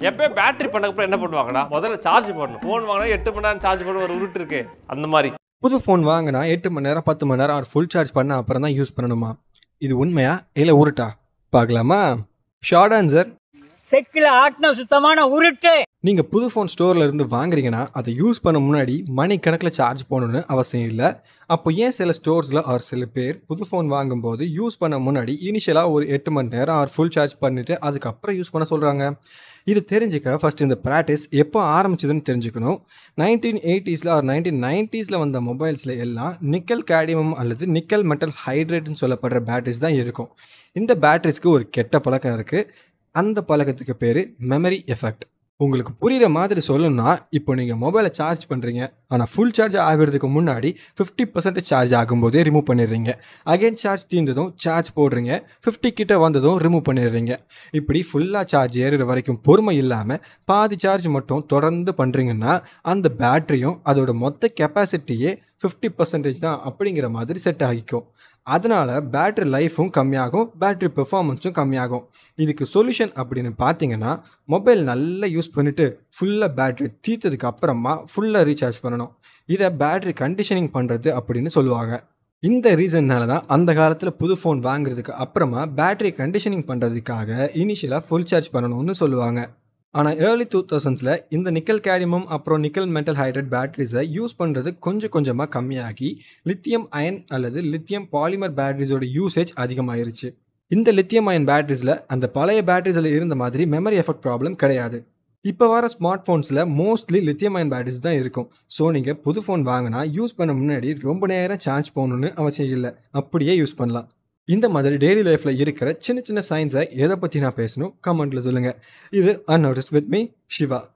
எப்பயும் பேட்டரி பண்ணக்கப்புறம் என்ன பண்ணுவாங்கடா முதல்ல சார்ஜ் பண்ணணும் ஃபோன் வாங்கினா எட்டு மணி நேரம் சார்ஜ் பண்ண ஒரு உருட்டு இருக்கு அந்த மாதிரி புது ஃபோன் வாங்கினா எட்டு மணி நேரம் பத்து மணி நேரம் அவர் ஃபுல் சார்ஜ் பண்ண அப்புறம் தான் யூஸ் பண்ணணுமா இது உண்மையா இல்லை உருட்டா பார்க்கலாமா ஷார்ட் ஆன்சர் செக்கில் ஆட்டின சுத்தமான உருட்டு நீங்கள் புது ஃபோன் ஸ்டோரில் இருந்து வாங்குறீங்கன்னா அதை யூஸ் பண்ண முன்னாடி மணிக்கணக்கில் சார்ஜ் பண்ணணும்னு அவசியம் இல்லை அப்போ ஏன் சில ஸ்டோர்ஸில் ஆர் சில பேர் புது ஃபோன் வாங்கும்போது யூஸ் பண்ண முன்னாடி இனிஷியலாக ஒரு எட்டு மணி நேரம் ஆர் ஃபுல் சார்ஜ் பண்ணிவிட்டு அதுக்கப்புறம் யூஸ் பண்ண சொல்கிறாங்க இது தெரிஞ்சுக்க ஃபர்ஸ்ட் இந்த ப்ராக்டிஸ் எப்போ ஆரம்பிச்சதுன்னு தெரிஞ்சுக்கணும் நைன்டீன் எயிட்டிஸில் ஆர் நைன்டீன் நைன்ட்டீஸில் வந்த மொபைல்ஸில் எல்லாம் நிக்கல் கேடிமம் அல்லது நிக்கல் மெட்டல் ஹைட்ரேட்னு சொல்லப்படுற பேட்டரிஸ் தான் இருக்கும் இந்த பேட்டரிஸ்க்கு ஒரு கெட்ட பழக்கம் இருக்குது அந்த பழக்கத்துக்கு பேர் மெமரி எஃபெக்ட் உங்களுக்கு புரிகிற மாதிரி சொல்லணும்னா இப்போ நீங்கள் மொபைலை சார்ஜ் பண்ணுறீங்க ஆனால் ஃபுல் சார்ஜ் ஆகிறதுக்கு முன்னாடி ஃபிஃப்டி பர்சன்ட் சார்ஜ் ஆகும்போதே ரிமூவ் பண்ணிடுறீங்க அகைன் சார்ஜ் தீர்ந்ததும் சார்ஜ் போடுறீங்க ஃபிஃப்டி கிட்ட வந்ததும் ரிமூவ் பண்ணிடுறீங்க இப்படி ஃபுல்லாக சார்ஜ் ஏறுற வரைக்கும் பொறுமை இல்லாமல் பாதி சார்ஜ் மட்டும் தொடர்ந்து பண்ணுறீங்கன்னா அந்த பேட்டரியும் அதோட மொத்த கெப்பாசிட்டியே ஃபிஃப்டி பர்சன்டேஜ் தான் அப்படிங்கிற மாதிரி செட் ஆகிக்கும் அதனால் பேட்டரி லைஃபும் கம்மியாகும் பேட்டரி பெர்ஃபார்மன்ஸும் கம்மியாகும் இதுக்கு சொல்யூஷன் அப்படின்னு பார்த்தீங்கன்னா மொபைல் நல்லா யூஸ் பண்ணிவிட்டு ஃபுல்லாக பேட்டரி தீர்த்ததுக்கு அப்புறமா ஃபுல்லாக ரீசார்ஜ் பண்ணணும் இதை பேட்டரி கண்டிஷனிங் பண்ணுறது அப்படின்னு சொல்லுவாங்க இந்த ரீசன்னால தான் அந்த காலத்தில் புது ஃபோன் வாங்குறதுக்கு அப்புறமா பேட்டரி கண்டிஷனிங் பண்ணுறதுக்காக இனிஷியலாக ஃபுல் சார்ஜ் பண்ணணும்னு சொல்லுவாங்க ஆனால் ஏர்லி டூ தௌசண்ட்ஸில் இந்த நிக்கல் கேடிமம் அப்புறம் நிக்கல் மெட்டல் ஹைட்ரேட் பேட்டரிஸை யூஸ் பண்ணுறது கொஞ்சம் கொஞ்சமாக கம்மியாகி லித்தியம் அயன் அல்லது லித்தியம் பாலிமர் பேட்டரிஸோட யூசேஜ் அதிகமாயிருச்சு இந்த லித்தியம் அயன் பேட்டரிஸில் அந்த பழைய பேட்டரிஸில் இருந்த மாதிரி மெமரி எஃபெக்ட் ப்ராப்ளம் கிடையாது இப்போ வர ஸ்மார்ட் ஃபோன்ஸில் மோஸ்ட்லி லித்தியம் அயன் பேட்டரிஸ் தான் இருக்கும் ஸோ நீங்கள் புது ஃபோன் வாங்கினா யூஸ் பண்ண முன்னாடி ரொம்ப நேரம் சார்ஜ் போகணுன்னு அவசியம் இல்லை அப்படியே யூஸ் பண்ணலாம் இந்த மாதிரி டெய்லி லைஃப்பில் இருக்கிற சின்ன சின்ன சயின்ஸை எதை பற்றி நான் பேசணும் கமெண்ட்டில் சொல்லுங்கள் இது அன்நோட்டிஸ் வித் மீ சிவா